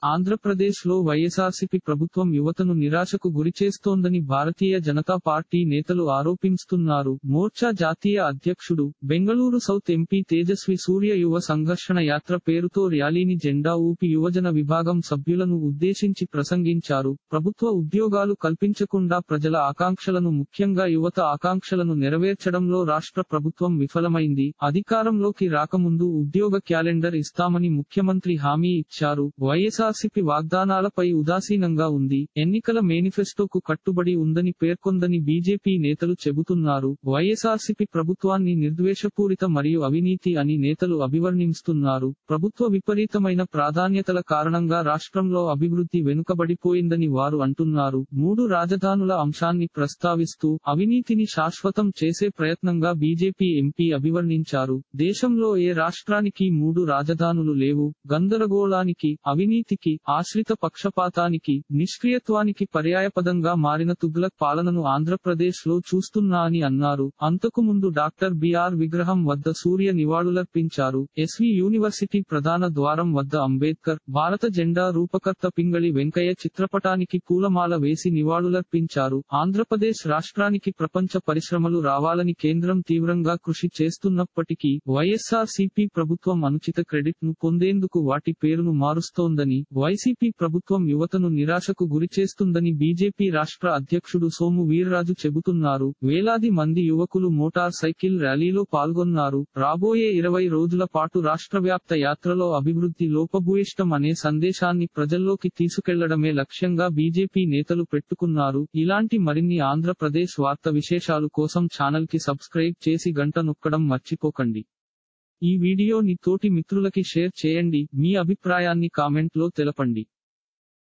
ఆంధ్రప్రదేశ్లో వైఎస్ఆర్సీపీ ప్రభుత్వం యువతను నిరాశకు గురిచేస్తోందని భారతీయ జనతా పార్టీ నేతలు ఆరోపిస్తున్నారు మోర్చా జాతీయ అధ్యక్షుడు బెంగళూరు సౌత్ ఎంపీ తేజస్వి సూర్య యువ సంఘర్షణ యాత్ర పేరుతో ర్యాలీని జెండా ఊపి యువజన విభాగం సభ్యులను ఉద్దేశించి ప్రసంగించారు ప్రభుత్వ ఉద్యోగాలు కల్పించకుండా ప్రజల ఆకాంక్షలను ముఖ్యంగా యువత ఆకాంక్షలను నెరవేర్చడంలో రాష్ట్ర ప్రభుత్వం విఫలమైంది అధికారంలోకి రాకముందు ఉద్యోగ క్యాలెండర్ ఇస్తామని ముఖ్యమంత్రి హామీ ఇచ్చారు వైఎస్ఆర్సీపీ వాగ్దానాలపై ఉదాసీనంగా ఉంది ఎన్నికల మేనిఫెస్టోకు కట్టుబడి ఉందని పేర్కొందని బీజేపీ నేతలు చెబుతున్నారు వైఎస్ఆర్సీపీ ప్రభుత్వాన్ని నిర్ద్వేషపూరిత మరియు అవినీతి అని నేతలు అభివర్ణిస్తున్నారు ప్రభుత్వ విపరీతమైన ప్రాధాన్యతల కారణంగా రాష్ట్రంలో అభివృద్ధి వెనుకబడిపోయిందని వారు అంటున్నారు మూడు రాజధానుల అంశాన్ని ప్రస్తావిస్తూ అవినీతిని శాశ్వతం చేసే ప్రయత్నంగా బీజేపీ ఎంపీ అభివర్ణించారు దేశంలో ఏ రాష్ట్రానికి మూడు రాజధానులు లేవు గందరగోళానికి అవినీతికి ఆశ్రిత పక్షపాతానికి నిష్క్రియత్వానికి పర్యాయపదంగా మారిన తుగ్లక్ పాలనను ఆంధ్రప్రదేశ్ లో చూస్తున్నా అని అన్నారు అంతకుముందు డాక్టర్ బిఆర్ విగ్రహం వద్ద సూర్య నివాళులర్పించారు ఎస్వి యూనివర్సిటీ ప్రధాన ద్వారం వద్ద అంబేద్కర్ భారత జెండా రూపకర్త పింగళి వెంకయ్య చిత్రపటానికి పూలమాల వేసి నివాళులర్పించారు ఆంధ్రప్రదేశ్ రాష్ట్రానికి ప్రపంచ పరిశ్రమలు రావాలని కేంద్రం తీవ్రంగా కృషి చేస్తున్నప్పటికీ వైఎస్ఆర్ సిపి ప్రభుత్వం అనుచిత క్రెడిట్ ను పొందేందుకు వాటి పేరును మారుస్తోందని వైసీపీ ప్రభుత్వం యువతను నిరాశకు గురిచేస్తుందని బీజేపీ రాష్ట్ర అధ్యక్షుడు సోము వీర్రాజు చెబుతున్నారు వేలాది మంది యువకులు మోటార్ సైకిల్ ర్యాలీలో పాల్గొన్నారు రాబోయే ఇరవై రోజుల పాటు రాష్ట్రవ్యాప్త యాత్రలో అభివృద్ధి లోపభూయిష్టం అనే సందేశాన్ని ప్రజల్లోకి తీసుకెళ్లడమే లక్ష్యంగా బీజేపీ నేతలు పెట్టుకున్నారు ఇలాంటి మరిన్ని ఆంధ్రప్రదేశ్ వార్త విశేషాలు కోసం ఛానల్ కి సబ్స్క్రైబ్ చేసి గంట నొక్కడం మర్చిపోకండి ఈ వీడియోని తోటి మిత్రులకి షేర్ చేయండి మీ అభిప్రాయాన్ని కామెంట్ లో తెలపండి